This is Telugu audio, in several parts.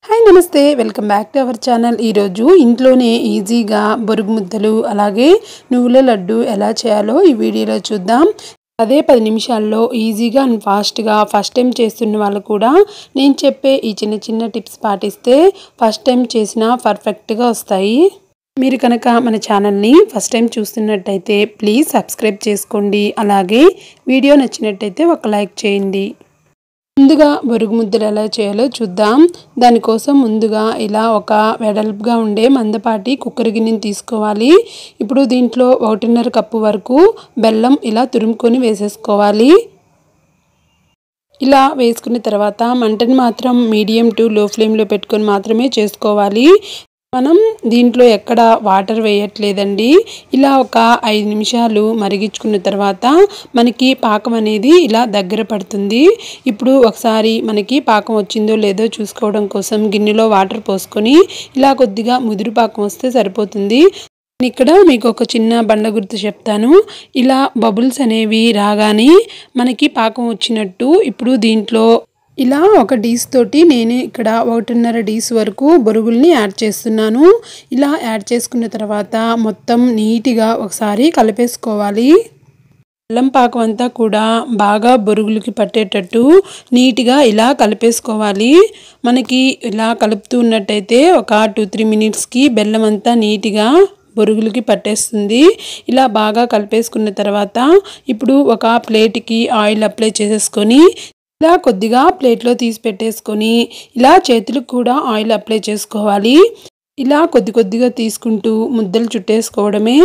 హాయ్ నమస్తే welcome back to our channel ఈరోజు ఇంట్లోనే ఈజీగా బొరుగు ముద్దలు అలాగే నువ్వుల లడ్డు ఎలా చేయాలో ఈ వీడియోలో చూద్దాం అదే పది నిమిషాల్లో ఈజీగా అండ్ ఫాస్ట్గా ఫస్ట్ టైం చేస్తున్న వాళ్ళు కూడా నేను చెప్పే ఈ చిన్న చిన్న టిప్స్ పాటిస్తే ఫస్ట్ టైం చేసినా పర్ఫెక్ట్గా వస్తాయి మీరు కనుక మన ఛానల్ని ఫస్ట్ టైం చూస్తున్నట్టయితే ప్లీజ్ సబ్స్క్రైబ్ చేసుకోండి అలాగే వీడియో నచ్చినట్టయితే ఒక లైక్ చేయండి ముందుగా బొరుగు ముద్దలు ఎలా చేయాలో చూద్దాం దానికోసం ముందుగా ఇలా ఒక వెడల్పుగా ఉండే మందపాటి కుక్కర్ గిన్నెని తీసుకోవాలి ఇప్పుడు దీంట్లో ఒకటిన్నర కప్పు వరకు బెల్లం ఇలా తురుముకొని వేసేసుకోవాలి ఇలా వేసుకున్న తర్వాత మంటని మాత్రం మీడియం టు లో ఫ్లేమ్లో పెట్టుకొని మాత్రమే చేసుకోవాలి మనం దీంట్లో ఎక్కడ వాటర్ వేయట్లేదండి ఇలా ఒక ఐదు నిమిషాలు మరిగించుకున్న తర్వాత మనకి పాకం అనేది ఇలా దగ్గర పడుతుంది ఇప్పుడు ఒకసారి మనకి పాకం వచ్చిందో లేదో చూసుకోవడం కోసం గిన్నెలో వాటర్ పోసుకొని ఇలా కొద్దిగా ముదురు పాకం వస్తే సరిపోతుంది ఇక్కడ మీకు ఒక చిన్న బండ గుర్తు చెప్తాను ఇలా బబుల్స్ అనేవి రాగానే మనకి పాకం వచ్చినట్టు ఇప్పుడు దీంట్లో ఇలా ఒక డీస్ తోటి నేను ఇక్కడ ఒకటిన్నర డీస్ వరకు బొరుగుల్ని యాడ్ చేస్తున్నాను ఇలా యాడ్ చేసుకున్న తర్వాత మొత్తం నీట్గా ఒకసారి కలిపేసుకోవాలి బెల్లం పాకం అంతా కూడా బాగా బొరుగులకి పట్టేటట్టు నీట్గా ఇలా కలిపేసుకోవాలి మనకి ఇలా కలుపుతూ ఉన్నట్టయితే ఒక టూ త్రీ మినిట్స్కి బెల్లం అంతా నీట్గా బొరుగులకి పట్టేస్తుంది ఇలా బాగా కలిపేసుకున్న తర్వాత ఇప్పుడు ఒక ప్లేట్కి ఆయిల్ అప్లై చేసేసుకొని ఇలా కొద్దిగా ప్లేట్లో తీసి పెట్టేసుకొని ఇలా చేతులకు కూడా ఆయిల్ అప్లై చేసుకోవాలి ఇలా కొద్ది కొద్దిగా తీసుకుంటూ ముద్దలు చుట్టేసుకోవడమే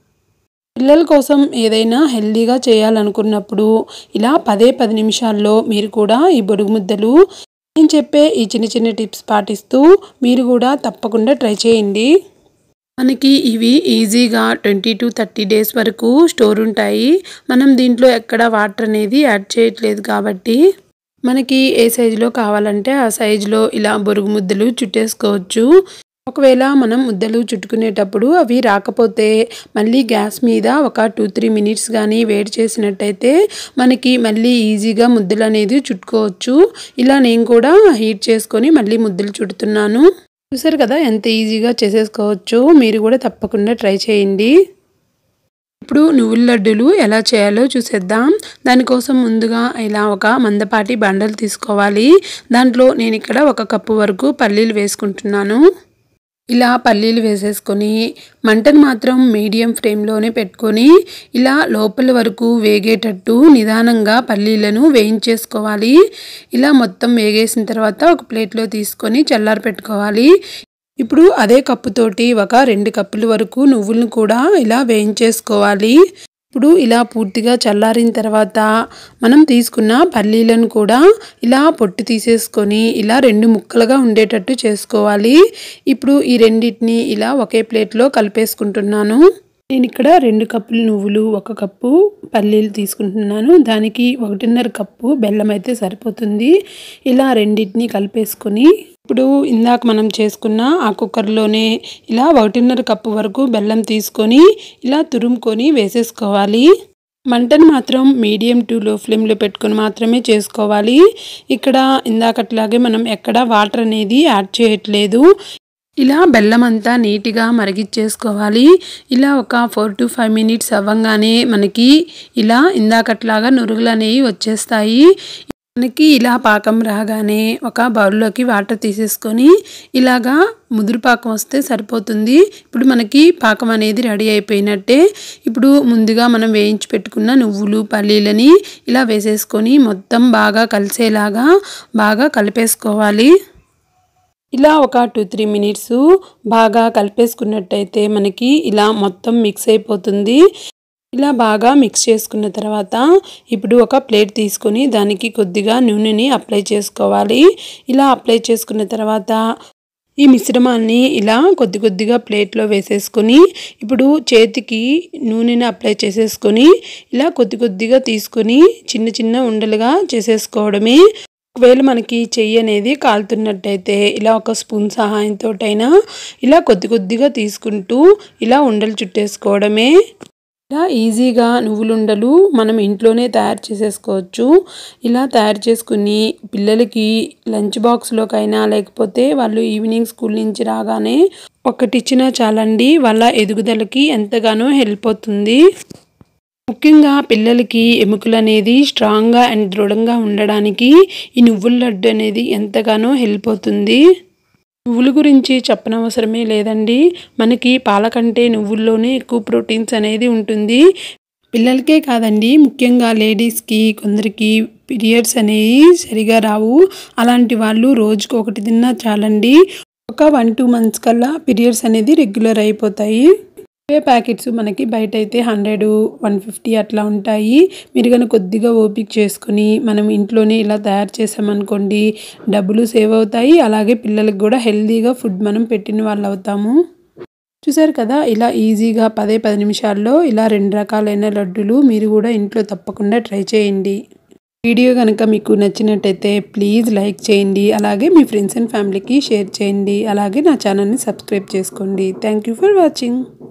పిల్లల కోసం ఏదైనా హెల్దీగా చేయాలనుకున్నప్పుడు ఇలా పదే పది నిమిషాల్లో మీరు కూడా ఈ బొడుగు ముద్దలు నేను చెప్పే ఈ చిన్న చిన్న టిప్స్ పాటిస్తూ మీరు కూడా తప్పకుండా ట్రై చేయండి మనకి ఇవి ఈజీగా ట్వంటీ టు థర్టీ డేస్ వరకు స్టోర్ ఉంటాయి మనం దీంట్లో ఎక్కడ వాటర్ అనేది యాడ్ చేయట్లేదు కాబట్టి మనకి ఏ సైజులో కావాలంటే ఆ సైజులో ఇలా బొరుగు ముద్దలు చుట్టేసుకోవచ్చు ఒకవేళ మనం ముద్దలు చుట్టుకునేటప్పుడు అవి రాకపోతే మళ్ళీ గ్యాస్ మీద ఒక టూ త్రీ మినిట్స్ కానీ వేడి చేసినట్టయితే మనకి మళ్ళీ ఈజీగా ముద్దలు అనేది చుట్టుకోవచ్చు ఇలా నేను కూడా హీట్ చేసుకొని మళ్ళీ ముద్దలు చుడుతున్నాను చూసారు కదా ఎంత ఈజీగా చేసేసుకోవచ్చు మీరు కూడా తప్పకుండా ట్రై చేయండి ఇప్పుడు నువ్వుల లడ్డూలు ఎలా చేయాలో చూసేద్దాం దానికోసం ముందుగా ఇలా ఒక మందపాటి బండలు తీసుకోవాలి దాంట్లో నేను ఇక్కడ ఒక కప్పు వరకు పల్లీలు వేసుకుంటున్నాను ఇలా పల్లీలు వేసేసుకొని మంటను మాత్రం మీడియం ఫ్లేమ్లోనే పెట్టుకొని ఇలా లోపల వరకు వేగేటట్టు నిదానంగా పల్లీలను వేయించేసుకోవాలి ఇలా మొత్తం వేగేసిన తర్వాత ఒక ప్లేట్లో తీసుకొని చల్లారి పెట్టుకోవాలి ఇప్పుడు అదే కప్పుతోటి ఒక రెండు కప్పుల వరకు నువ్వులను కూడా ఇలా వేయించేసుకోవాలి ఇప్పుడు ఇలా పూర్తిగా చల్లారిన తర్వాత మనం తీసుకున్న పల్లీలను కూడా ఇలా పొట్టు తీసేసుకొని ఇలా రెండు ముక్కలుగా ఉండేటట్టు చేసుకోవాలి ఇప్పుడు ఈ రెండింటిని ఇలా ఒకే ప్లేట్లో కలిపేసుకుంటున్నాను నేను ఇక్కడ రెండు కప్పులు నువ్వులు ఒక కప్పు పల్లీలు తీసుకుంటున్నాను దానికి ఒకటిన్నర కప్పు బెల్లం అయితే సరిపోతుంది ఇలా రెండింటిని కలిపేసుకొని ఇప్పుడు ఇందాక మనం చేసుకున్న ఆ కుక్కర్లోనే ఇలా ఒకటిన్నర కప్పు వరకు బెల్లం తీసుకొని ఇలా తురుముకొని వేసేసుకోవాలి మంటను మాత్రం మీడియం టు లో ఫ్లేమ్లో పెట్టుకొని మాత్రమే చేసుకోవాలి ఇక్కడ ఇందాకట్లాగే మనం ఎక్కడ వాటర్ అనేది యాడ్ చేయట్లేదు ఇలా బెల్లం అంతా నీట్గా మరిగిచ్చేసుకోవాలి ఇలా ఒక ఫోర్ టు ఫైవ్ మినిట్స్ అవ్వగానే మనకి ఇలా ఇందాకట్లాగా నురుగులు అనేవి వచ్చేస్తాయి మనకి ఇలా పాకం రాగానే ఒక బౌల్లోకి వాటర్ తీసేసుకొని ఇలాగా ముదురు పాకం వస్తే సరిపోతుంది ఇప్పుడు మనకి పాకం అనేది రెడీ అయిపోయినట్టే ఇప్పుడు ముందుగా మనం వేయించి పెట్టుకున్న నువ్వులు పల్లీలని ఇలా వేసేసుకొని మొత్తం బాగా కలిసేలాగా బాగా కలిపేసుకోవాలి ఇలా ఒక టూ త్రీ మినిట్స్ బాగా కలిపేసుకున్నట్టయితే మనకి ఇలా మొత్తం మిక్స్ అయిపోతుంది ఇలా బాగా మిక్స్ చేసుకున్న తర్వాత ఇప్పుడు ఒక ప్లేట్ తీసుకొని దానికి కొద్దిగా నూనెని అప్లై చేసుకోవాలి ఇలా అప్లై చేసుకున్న తర్వాత ఈ మిశ్రమాన్ని ఇలా కొద్ది కొద్దిగా ప్లేట్లో వేసేసుకొని ఇప్పుడు చేతికి నూనెని అప్లై చేసేసుకొని ఇలా కొద్ది కొద్దిగా తీసుకొని చిన్న చిన్న ఉండలుగా చేసేసుకోవడమే ఒకవేళ మనకి చెయ్యి అనేది కాలుతున్నట్టయితే ఇలా ఒక స్పూన్ సహాయంతో అయినా ఇలా కొద్ది కొద్దిగా తీసుకుంటూ ఇలా ఉండలు చుట్టేసుకోవడమే ఇలా ఈజీగా నువ్వులుండలు మనం ఇంట్లోనే తయారు చేసేసుకోవచ్చు ఇలా తయారు చేసుకుని పిల్లలకి లంచ్ బాక్స్లోకైనా లేకపోతే వాళ్ళు ఈవినింగ్ స్కూల్ నుంచి రాగానే ఒకటి ఇచ్చినా చాలండి వాళ్ళ ఎదుగుదలకి ఎంతగానో హెల్ప్ అవుతుంది ముఖ్యంగా పిల్లలకి ఎముకలు అనేది స్ట్రాంగ్గా అండ్ దృఢంగా ఉండడానికి ఈ నువ్వుల లడ్డు అనేది ఎంతగానో హెల్ప్ అవుతుంది నువ్వుల గురించి చెప్పనవసరమే లేదండి మనకి పాల కంటే నువ్వుల్లోనే ఎక్కువ ప్రోటీన్స్ అనేది ఉంటుంది పిల్లలకే కాదండి ముఖ్యంగా లేడీస్కి కొందరికి పీరియడ్స్ అనేవి సరిగా రావు అలాంటి వాళ్ళు రోజుకు ఒకటి తిన్నా చాలండి ఒక వన్ టూ మంత్స్ కల్లా పీరియడ్స్ అనేది రెగ్యులర్ అయిపోతాయి ఇవే ప్యాకెట్స్ మనకి బయట అయితే హండ్రెడ్ వన్ ఫిఫ్టీ అట్లా ఉంటాయి మీరు కనుక కొద్దిగా ఓపిక చేసుకుని మనం ఇంట్లోనే ఇలా తయారు చేసామనుకోండి డబ్బులు సేవ్ అవుతాయి అలాగే పిల్లలకు కూడా హెల్తీగా ఫుడ్ మనం పెట్టిన వాళ్ళు అవుతాము చూసారు కదా ఇలా ఈజీగా పదే పది నిమిషాల్లో ఇలా రెండు రకాలైన లడ్డులు మీరు కూడా ఇంట్లో తప్పకుండా ట్రై చేయండి వీడియో కనుక మీకు నచ్చినట్టయితే ప్లీజ్ లైక్ చేయండి అలాగే మీ ఫ్రెండ్స్ అండ్ ఫ్యామిలీకి షేర్ చేయండి అలాగే నా ఛానల్ని సబ్స్క్రైబ్ చేసుకోండి థ్యాంక్ యూ ఫర్ వాచింగ్